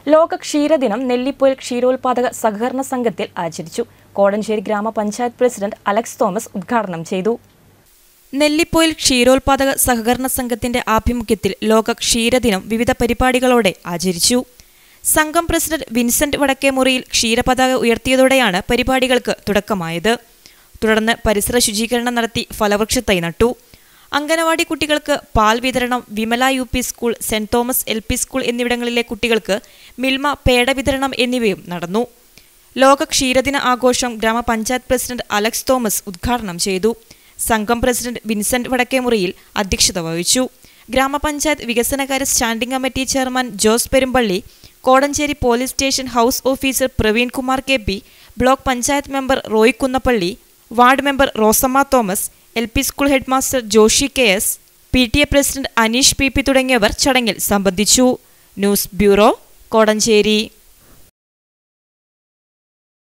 ലോക ക്ഷീരദിനം നെല്ലിപ്പൊയിൽ ക്ഷീരോത്പാദക സഹകരണ സംഘത്തിൽ ആചരിച്ചു കോടഞ്ചേരി ഗ്രാമപഞ്ചായത്ത് പ്രസിഡന്റ് അലക്സ് തോമസ് ഉദ്ഘാടനം ചെയ്തു നെല്ലിപ്പൊയിൽ ക്ഷീരോത്പാദക സഹകരണ സംഘത്തിന്റെ ആഭിമുഖ്യത്തിൽ ലോക ക്ഷീരദിനം വിവിധ പരിപാടികളോടെ ആചരിച്ചു സംഘം പ്രസിഡന്റ് വിൻസെന്റ് വടക്കേമുറിയിൽ ക്ഷീരപതാക ഉയർത്തിയതോടെയാണ് പരിപാടികൾക്ക് തുടക്കമായത് തുടർന്ന് പരിസര ശുചീകരണം നടത്തി ഫലവൃക്ഷത്തൈ നട്ടു അംഗനവാടി കുട്ടികൾക്ക് പാൽ വിതരണം Vimala U P school saint Thomas L P school എന്നിവിടങ്ങളിലെ കുട്ടികൾക്ക് മിൽമ പേട വിതരണം എന്നിവയും നടന്നു ലോക ക്ഷീരദിന ആഘോഷം ഗ്രാമപഞ്ചായത്ത് പ്രസിഡന്റ് അലക്സ് തോമസ് ഉദ്ഘാടനം ചെയ്തു സംഘം പ്രസിഡന്റ് വിൻസെന്റ് വടക്കേമുറിയിൽ അധ്യക്ഷത വഹിച്ചു ഗ്രാമപഞ്ചായത്ത് വികസനകാര്യ standing committee chairman Jose Perumpally Kodanchery police station house officer Praveen Kumar K P block panchayat member Roy Kunnappally ward member Rosamma Thomas L P school headmaster Joshy K S P T A president Aneesh P P തുടങ്ങിയവർ ചടങ്ങിൽ സംബന്ധിച്ചു ന്യൂസ് ബ്യൂറോ കോടഞ്ചേരി